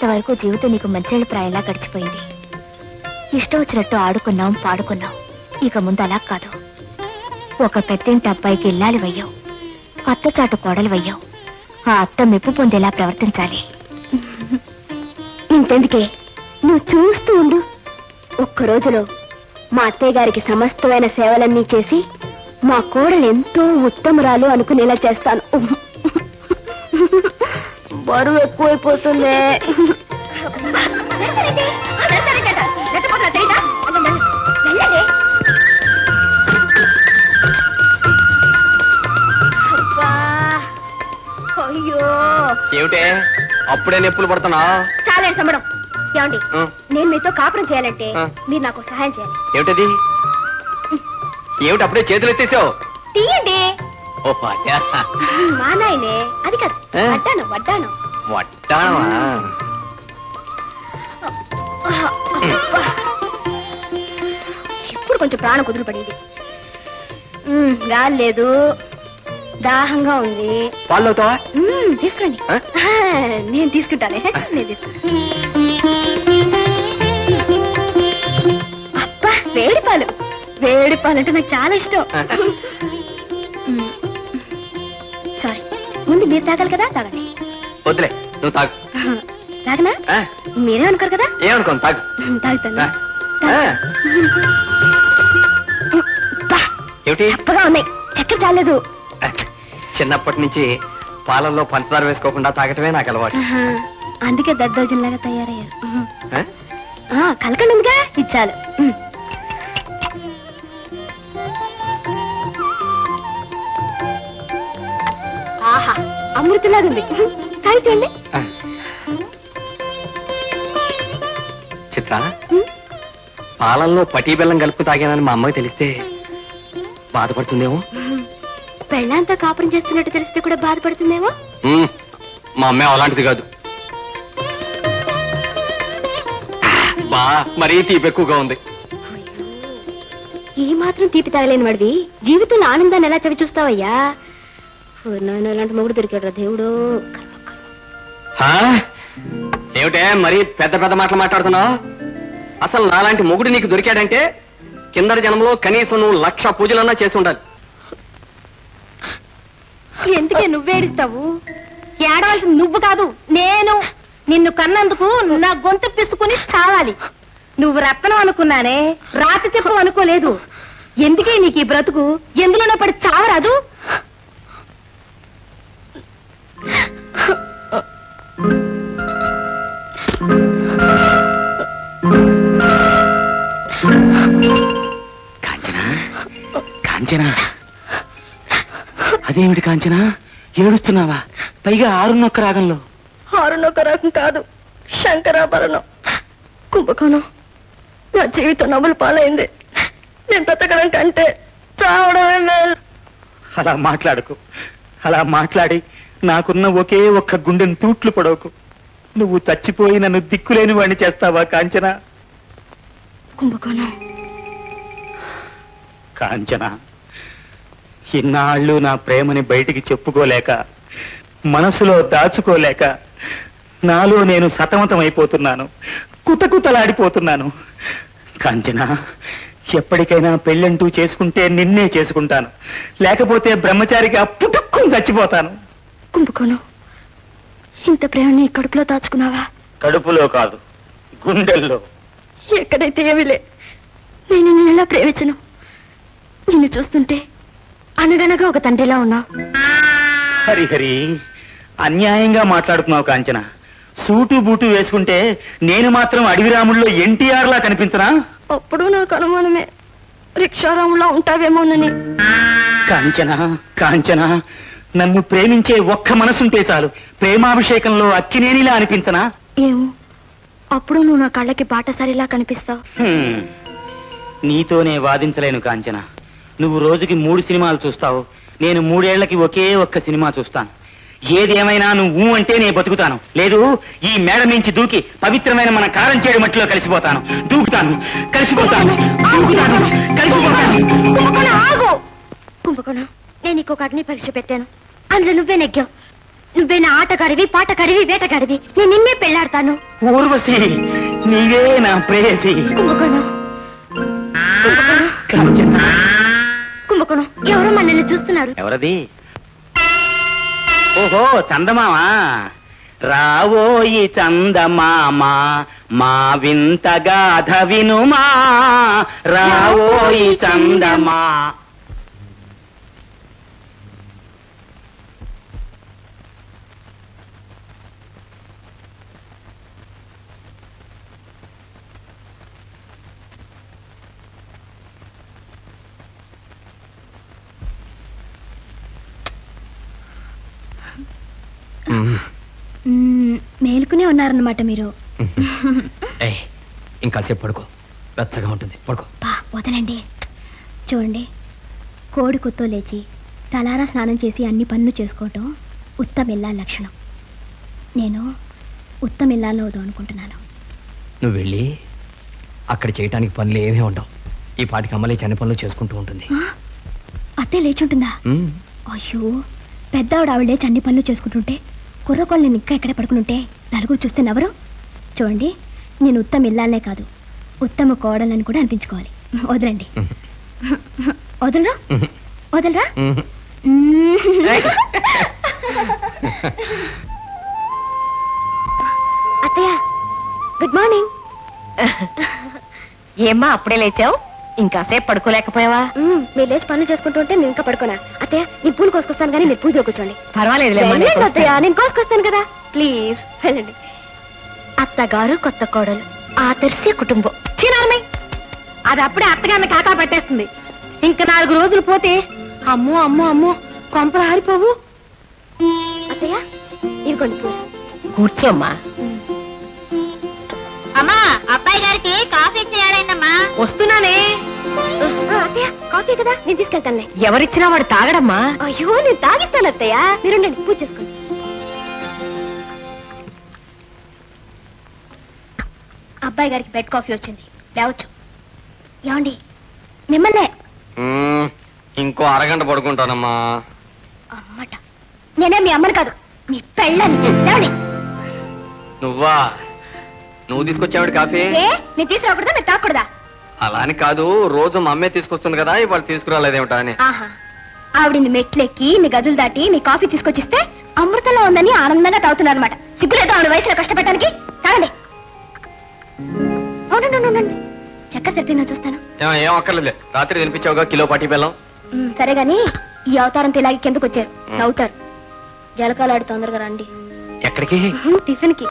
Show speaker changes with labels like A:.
A: ఇంతవరకు జీవితం నీకు మంచేళ్ళ ప్రాయంలా గడిచిపోయింది ఇష్టం వచ్చినట్టు ఆడుకున్నాం పాడుకున్నాం ఇక ముందు అలా కాదు ఒక పెద్దింటి అబ్బాయికి ఇల్లాలి వయ్యావు అత్తచాటు కోడలు వయ్యావు ఆ అత్త మెప్పు పొందేలా ప్రవర్తించాలి ఇంతెందుకే నువ్వు చూస్తూ ఉండు ఒక్క రోజులో మా అత్తయ్య గారికి సమస్తమైన సేవలన్నీ చేసి మా కోడలు ఎంతో ఉత్తమరాలు అనుకునేలా చేస్తాను బరువు ఎక్కువైపోతుంది అయ్యో
B: ఏమిటే అప్పుడే నొప్పులు పడుతున్నా
A: చాలండి సంబడం ఏమండి నేను మీతో కాపురం చేయాలంటే
B: ఆ.
A: మీరు నాకు సహాయం చేయాలి
B: ఏమిటది ఏమిటి అప్పుడే చేతులు ఎత్తేసావు
A: తీయండి
B: ఓహో అదే
A: మా నాయనే అది కాదు
B: ఆ.
A: వడ్డాను వడ్డాను
B: వడ్డాణమా
A: ఇప్పుడు కొంచెం ప్రాణం కుదురు పడింది మ్మ్, రాలేదు దాహంగా ఉంది
B: పాలు అవుతావా
A: మ్మ్, తీసుకురండి
B: ఆ?
A: ఆ, నేను తీసుకుంటానే నేను తీసుకుంటాను అబ్బా వేడి పాలు వేడి పాలు అంటే నాకు చాలా ఇష్టం మ్మ్. సారీ ముందు మీరు తాగాలి కదా తాగండి
B: వద్దులే నువ్వు తాగు
A: తాగనా
B: ఆ,
A: మీరే అనుకోరు కదా
B: ఏమనుకోను తాగు
A: తాగుతాను
B: ఆ, ఆ,
A: బా,
B: ఏమిటి
A: చప్పగా ఉన్నాయి చక్కెర చాలేదు
B: ఆ, చిన్నప్పటి నుంచి పాలల్లో పంచదార వేసుకోకుండా తాగటమే నాకు అలవాటు
A: ఆహా, అందుకే దద్దోజనలాగా తయారయ్యారు ఉహు.
B: ఆ?
A: ఆ, కలకండి ఉందిగా ఇచ్చాలు ఉమ్. ఆహా అమృతలాగా ఉంది ఉహు, తాగి చూడండి
B: ఆ. చిత్ర
A: ఉమ్.
B: పాలల్లో పటీ బెల్లం కలుపు తాగానని మా అమ్మకి తెలిస్తే బాధపడుతుందేమో
A: ఉహు. పెళ్ళాంతా కాపురం చేస్తున్నట్టు తెలిస్తే కూడా బాధపడుతుందేమో
B: ఉమ్, మా అమ్మే అలాంటిది కాదు బా మరీ తీపి ఎక్కువగా ఉంది
A: ఈ మాత్రం తీపి తాగలేని వాడివి జీవితంలో ఆనందాన్ని ఎలా చవి చూస్తావయ్యా ఓ నాయన ఇలాంటి మొగుడు దొరికాడు దేవుడు కర్మ, కర్మ.
B: హా? ఏమిటే మరీ పెద్ద పెద్ద మాటలు మాట్లాడుతున్నావు అసలు నాలాంటి మొగుడు నీకు దొరికాడంటే కిందటి జనంలో కనీసం నువ్వు లక్ష పూజలన్నా చేసి ఉండాలి
C: ఎందుకే నువ్వేడిస్తావు ఏడవలసింది నువ్వు కాదు నేను నిన్ను కన్నందుకు నా గొంతు పిసుకుని చావాలి నువ్వు రత్నం అనుకున్నానే రాతి చెప్పు అనుకోలేదు ఎందుకే నీకు ఈ బ్రతుకు ఎందులోనే పడి చావరాదు
D: కాంచనా కాంచనా అదేమిటి కాంచనా ఏడుస్తున్నావా పైగా ఆరున్నొక్క రాగంలో
A: హారునొక రకం కాదు శంకరాభరణం కుంభకోణం నా జీవితం నవ్వులు పాలైంది నేను బ్రతకడం కంటే చావడమే మేలు
D: అలా మాట్లాడకు అలా మాట్లాడి నాకున్న ఒకే ఒక్క గుండెను తూట్లు పడవకు నువ్వు చచ్చిపోయి నన్ను దిక్కులేని వాడిని చేస్తావా కాంచనా
A: కుంభకోణం
D: కాంచన ఇన్నాళ్ళు నా ప్రేమని బయటికి చెప్పుకోలేక మనసులో దాచుకోలేక నాలో నేను సతమతం అయిపోతున్నాను కుతకుతలాడిపోతున్నాను కాంచన ఎప్పటికైనా పెళ్ళంటూ చేసుకుంటే నిన్నే చేసుకుంటాను లేకపోతే బ్రహ్మచారిగా పుట్టుక్కుని చచ్చిపోతాను
A: కుంభకోణం ఇంత ప్రేమని కడుపులో దాచుకున్నావా
D: కడుపులో కాదు గుండెల్లో
A: ఎక్కడైతే ఏమిలే నేను నిన్ను ఎలా ప్రేమించను నిన్ను చూస్తుంటే అనగనగా ఒక తండ్రిలా ఉన్నావు
D: హరిహరి అన్యాయంగా మాట్లాడుతున్నావు కాంచన సూటు బూటు వేసుకుంటే నేను మాత్రం అడవిరాముల్లో ఎన్టీఆర్ లా కనిపించనా
A: అప్పుడు నాకు అనుమానమే రిక్షారాములా ఉంటావేమోనని
D: కాంచన కాంచన నన్ను ప్రేమించే ఒక్క మనసుంటే చాలు ప్రేమాభిషేకంలో అక్కినేనిలా అనిపించనా
A: ఏమో అప్పుడు నువ్వు నా కళ్ళకి బాటసారిలా కనిపిస్తావు
D: హ్మ్. నీతోనే వాదించలేను కాంచన నువ్వు రోజుకి మూడు సినిమాలు చూస్తావు నేను మూడేళ్లకి ఒకే ఒక్క సినిమా చూస్తాను ఏదేమైనా నువ్వు ఊ అంటే నేను బతుకుతాను లేదు ఈ మేడ నుంచి దూకి పవిత్రమైన మన కారం చేడు మట్టిలో కలిసిపోతాను దూకుతాను కలిసిపోతాను దూకుతాను కలిసిపోతాను
A: కుంభకోణం ఆగు కుంభకోణం నేను నీకు ఒక అగ్ని పరీక్ష పెట్టాను అందులో నువ్వే నెగ్గావు నువ్వే నా ఆటగాడివి పాటగాడివి వేటగాడివి నేను నిన్నే పెళ్ళాడతాను
D: ఊర్వశి నీవే నా ప్రేయసి
A: కుంభకోణం కుంభకోణం
D: కాంచన
A: కుంభకోణం ఎవరో మనల్ని చూస్తున్నారు
D: ఎవరది ఓహో చందమామా రావోయి చందమామ మా వింత గాథ వినుమా రావోయి చందమా
A: మేలుకునే ఉన్నారన్నమాట మీరు
B: ఏయ్ ఇంకాసేపు పడుకో వెచ్చగా ఉంటుంది పడుకో
A: బా వదలండి చూడండి కోడి కుత్తో లేచి తలారా స్నానం చేసి అన్ని పనులు చేసుకోవటం ఉత్తమిల్లా లక్షణం నేను ఉత్తమిల్లాలో అవుదాం అనుకుంటున్నాను
B: నువ్వు వెళ్ళి అక్కడ చేయటానికి పనులు ఏమీ ఉండవు ఈ పాటికి అమ్మలే చిన్న పనులు చేసుకుంటూ ఉంటుంది
A: ఆ? అత్తే లేచుంటుందా
B: ఉమ్,
A: అయ్యో పెద్ద ఆవిడ ఆవిడ లేచి అన్ని పనులు చేసుకుంటుంటే కుర్రకోళ్ళు నేను ఇంకా ఎక్కడ పడుకునుంటే నలుగురు చూస్తే నవరు చూడండి నేను ఉత్తమ ఇల్లాలనే కాదు ఉత్తమ కోడలని కూడా అనిపించుకోవాలి వదలండి వదలరా
B: ఉహు,
A: వదలరా
B: ఉహు.
A: అత్తయ్య గుడ్ మార్నింగ్
C: ఏమ్మా అప్పుడే లేచావు ఇంకాసేపు పడుకోలేకపోయావా
A: మీరు లేచి పనులు చేసుకుంటుంటే నేను ఇంకా పడుకోనా అత్తయ్య నేను పూలు కోసుకొస్తాను కానీ మీరు పూజలో కూర్చోండి
C: పర్వాలేదులేమ్మా నేను
A: వెళ్ళండి అత్తయ్య
C: వస్తాను.
A: నేను కోసుకొస్తాను కదా ప్లీజ్ వెళ్ళండి అత్తగారు కొత్త కోడలు ఆదర్శ కుటుంబం
C: చిన్నారమ్మ అది అప్పుడే అత్తగారిని కాకా పెట్టేస్తుంది ఇంకా నాలుగు రోజులు పోతే అమ్మో అమ్మో అమ్మో కొంపలు ఆరిపోవు
A: అత్తయ్య ఇదిగోండి పూలు
C: కూర్చోమ్మా
A: అమ్మా అబ్బాయి గారికి కాఫీ చేయాలైందమ్మా
C: వస్తున్నానే
A: అత్తయ్య కాఫీ కదా నేను తీసుకెళ్తానులే
C: ఎవరిచ్చినా వాడు తాగడమ్మా
A: అయ్యో నేను తాగిస్తాను అత్తయ్య మీరు ఉండండి, పూజ చేసుకోండి అబ్బాయి గారికి బెడ్ కాఫీ వచ్చింది లేవచ్చు ఏమండి మిమ్మల్నే
B: ఉమ్, ఇంకో అరగంట పడుకుంటానమ్మా
A: అమ్మట నేనే మీ అమ్మని కాదు మీ పెళ్ళని లేవండి
B: నువ్వా నువ్వు తీసుకొచ్చావిడ కాఫీ
A: ఏ నేను తీసుకురాకూడదా మీరు తాకూడదా
B: అలా అని కాదు రోజు మా అమ్మే తీసుకొస్తుంది కదా ఇవాళ తీసుకురాలేదేమిటా అని
A: ఆహా ఆవిడిని మెట్లెక్కి మీ గదులు దాటి మీ కాఫీ తీసుకొచ్చిస్తే అమృతంలో ఉందని ఆనందంగా తాగుతున్నారు అనమాట సిగ్గులేదు ఆవిడ వయసులో కష్టపెట్టడానికి తాగండి అవునండి అవునండి చక్కెర సరిపోయిందో చూస్తాను
B: ఏం- ఏం అక్కర్లేదు రాత్రి తినిపించావుగా కిలో పట్టి బెల్లం
A: ఉమ్, సరే గాని ఈ అవతారంతో ఇలాగే కిందకు వచ్చారు నవ్వుతారు జలకాలాడు తొందరగా రండి
B: ఎక్కడికి
A: టిఫిన్ కి